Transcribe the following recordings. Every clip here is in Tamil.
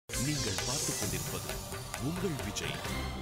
நீங்கள் பார்த்துக் கொண்டிருப்பது உங்கள் விஜய்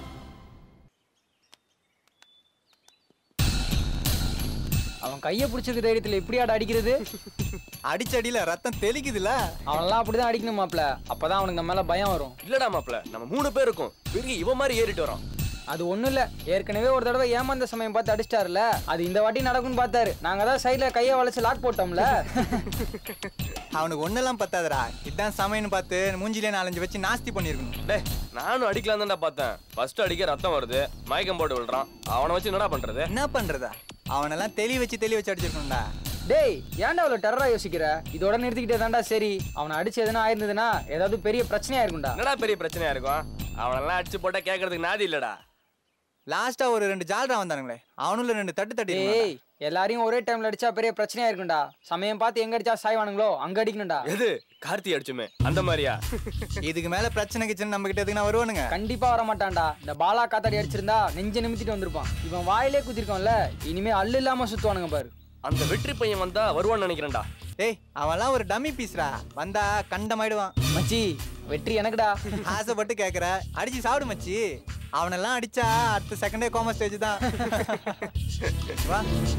அவன் கையை பிடிச்சிருக்க தைரியத்துல எப்படியாட அடிக்கிறது அடிச்சடியில ரத்தம் தெளிக்குதுல அவன்லாம் அப்படிதான் அடிக்கணும் மாப்ள அப்பதான் அவனுக்கு நம்ம மேல பயம் வரும் இல்லடா மாப்ள நம்ம மூணு பேர் இருக்கோம் பெரிய இவன் மாதிரி ஏறிட்டு வரோம் அது ஒண்ணும் இல்ல ஏற்கனவே ஒரு தடவை ஏமாந்த சமயம் பார்த்து அடிச்சிட்டாருல அது இந்த வாட்டி நடக்கும்னு பார்த்தாரு நாங்க தான் சைடுல கையை வளைச்சு லாக் போட்டோம்ல அவனுக்கு ஒன்னெல்லாம் பத்தாதுடா இதான் சமையன்னு பார்த்து மூஞ்சிலே நாலஞ்சு வச்சு நாஸ்தி பண்ணிருக்கணும் டேய் நானும் அடிக்கலாம் தான்டா பார்த்தேன் ஃபர்ஸ்ட் அடிக்க ரத்தம் வருது மயக்கம் போட்டு விழுறான் அவனை வச்சு என்னடா பண்றது என்ன பண்றதா அவனெல்லாம் தெளி வச்சு தெளி வச்சு அடிச்சிருக்கணும்டா டேய் ஏன்டா அவ்வளவு டெரரா யோசிக்கிற இதோட நிறுத்திக்கிட்டே தான்டா சரி அவனை அடிச்சு எதுனா ஆயிருந்ததுன்னா ஏதாவது பெரிய பிரச்சனையா இருக்கும்டா என்னடா பெரிய பிரச்சனையா இருக்கும் அவனெல்லாம் அடிச்சு போட்டா கேட்கறதுக்கு நாதி இல்லடா லாஸ்டா ஒரு ரெண்டு ஜால்ரா வந்தானுங்களே அவனுல ரெண்டு தட்டு தட்டி டேய் எல்லாரையும் ஒரே டைம்ல அடிச்சா பெரிய பிரச்சனையா இருக்கும்டா சமயம் பார்த்து எங்க அடிச்சா சாய்வானுங்களோ அங்க அடிக்கணும்டா எது கார்த்தி அடிச்சுமே அந்த மாதிரியா இதுக்கு மேல பிரச்சனை கிச்சன் நம்ம கிட்ட எதுக்குன்னா வருவானுங்க கண்டிப்பா வர மாட்டான்டா இந்த பாலா காத்தாடி அடிச்சிருந்தா நெஞ்ச நிமித்திட்டு வந்திருப்பான் இவன் வாயிலே குத்திருக்கான்ல இனிமே அல்லு இல்லாம சுத்துவானுங்க பாரு அந்த வெற்றி பையன் வந்தா வருவான்னு நினைக்கிறேன்டா டேய் அவன்லாம் ஒரு டம்மி பீஸ்டா வந்தா கண்டமாயிடுவான் மச்சி வெற்றி எனக்குடா ஆசைப்பட்டு கேக்குற அடிச்சு சாப்பிடு மச்சி அவனெல்லாம் அடிச்சா அடுத்த செகண்டே கோமா ஸ்டேஜ் தான் வா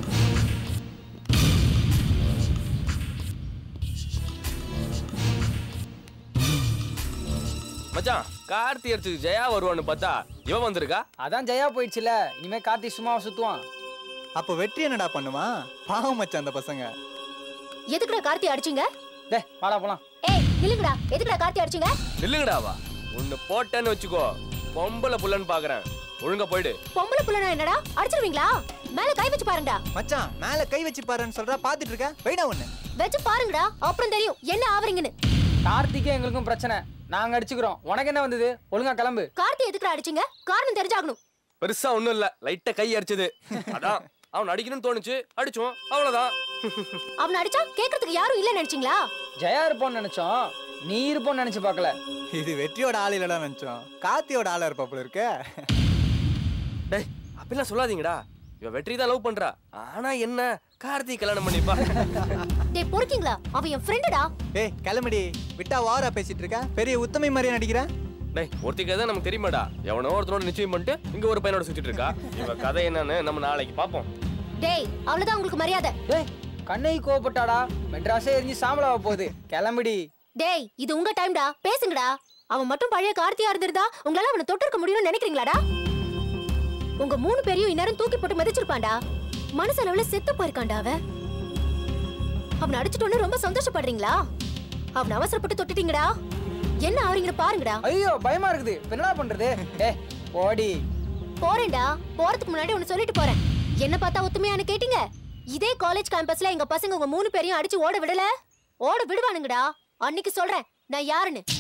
மச்சான் கார்த்தி அடிச்சது ஜெயா வருவான்னு பார்த்தா இவன் வந்திருக்கா அதான் ஜெயா போயிடுச்சுல இனிமே கார்த்தி சும்மாவை சுத்துவான் அப்போ வெற்றி என்னடா பண்ணுவான் பாவம் மச்சான் அந்த பசங்க எதுக்குடா கார்த்தி அடிச்சீங்க டே வாடா போலாம் ஏய் நில்லுங்கடா எதுக்குடா கார்த்தி அடிச்சீங்க நில்லுங்கடாவா ஒன்னு போட்டேன்னு வச்சுக்கோ பொம்பளை புள்ளன்னு பாக்குறேன் ஒழுங்கா போயிடு பொம்பளை புள்ளனா என்னடா அடிச்சிருவீங்களா மேல கை வச்சு பாருங்கடா மச்சான் மேல கை வச்சு பாருன்னு சொல்றா பாத்துட்டு இருக்க போயிடா ஒண்ணு வச்சு பாருங்கடா அப்புறம் தெரியும் என்ன ஆவறீங்கன்னு கார்த்திக்கே எங்களுக்கும் பிரச்சனை நாங்க அடிச்சுக்கிறோம் உனக்கு என்ன வந்தது ஒழுங்கா கிளம்பு கார்த்தி எதுக்குடா அடிச்சீங்க காரணம் தெரிஞ்சாகணும் பெருசா ஒண்ணும் இல்ல லைட்டா கை அடிச்சது அதான் அவன் அடிக்கணும்னு தோணுச்சு அடிச்சோம் அவ்வளவுதான் அவனை அடிச்சா கேக்குறதுக்கு யாரும் இல்ல நினைச்சீங்களா ஜெயா இருப்போம்னு நினைச்சோம் நீ இருப்போம்னு நினைச்சு பார்க்கல இது வெற்றியோட ஆள் இல்லடா நினைச்சோம் கார்த்தியோட ஆளா இருப்பாப்புல இருக்க டேய் அப்படிலாம் சொல்லாதீங்கடா இவ வெற்றி தான் லவ் பண்றா ஆனா என்ன கார்த்தி கல்யாணம் பண்ணிப்பா டேய் பொறுக்கீங்களா அவன் என் ஃப்ரெண்டுடா ஏய் கிளம்புடி விட்டா வாரா பேசிட்டு இருக்க பெரிய உத்தமை மாதிரியா நடிக்கிற டேய் ஒருத்திக்கு தான் நமக்கு தெரியுமாடா எவனோ ஒருத்தனோட நிச்சயம் பண்ணிட்டு இங்க ஒரு பையனோட சுத்திட்டு இருக்கா இவ கதை என்னன்னு நம்ம நாளைக்கு பாப்போம் டேய் அவ்வளவுதான் உங்களுக்கு மரியாதை டேய் கண்ணை கோவப்பட்டாடா மெட்ராஸே எரிஞ்சு சாம்பலாவ போகுது கிளம்புடி டேய் இது உங்க டைம்டா பேசுங்கடா அவன் மட்டும் பழைய கார்த்தியா இருந்திருந்தா உங்களால அவனை தொட்டிருக்க முடியும்னு நினைக்கிறீங்களாடா உங்க மூணு பேரையும் இந்நேரம் தூக்கி போட்டு மிதிச்சிருப்பான்டா மனசளவுல செத்து போயிருக்கான்டா அவன் அவனை அடிச்சிட்டோன்னு ரொம்ப சந்தோஷப்படுறீங்களா அவனை அவசரப்பட்டு தொட்டுட்டீங்கடா என்ன ஆவறீங்கன்னு பாருங்கடா ஐயோ பயமா இருக்குது இப்ப என்னடா பண்றது ஏ ஓடி போறேன்டா போறதுக்கு முன்னாடி ஒன்னு சொல்லிட்டு போறேன் என்ன பார்த்தா ஒத்துமையான்னு கேட்டீங்க இதே காலேஜ் கேம்பஸ்ல எங்க பசங்க உங்க மூணு பேரையும் அடிச்சு ஓட விடல ஓட விடுவானுங்கடா அன்னைக்கு சொல்றேன் நான் யாருன்னு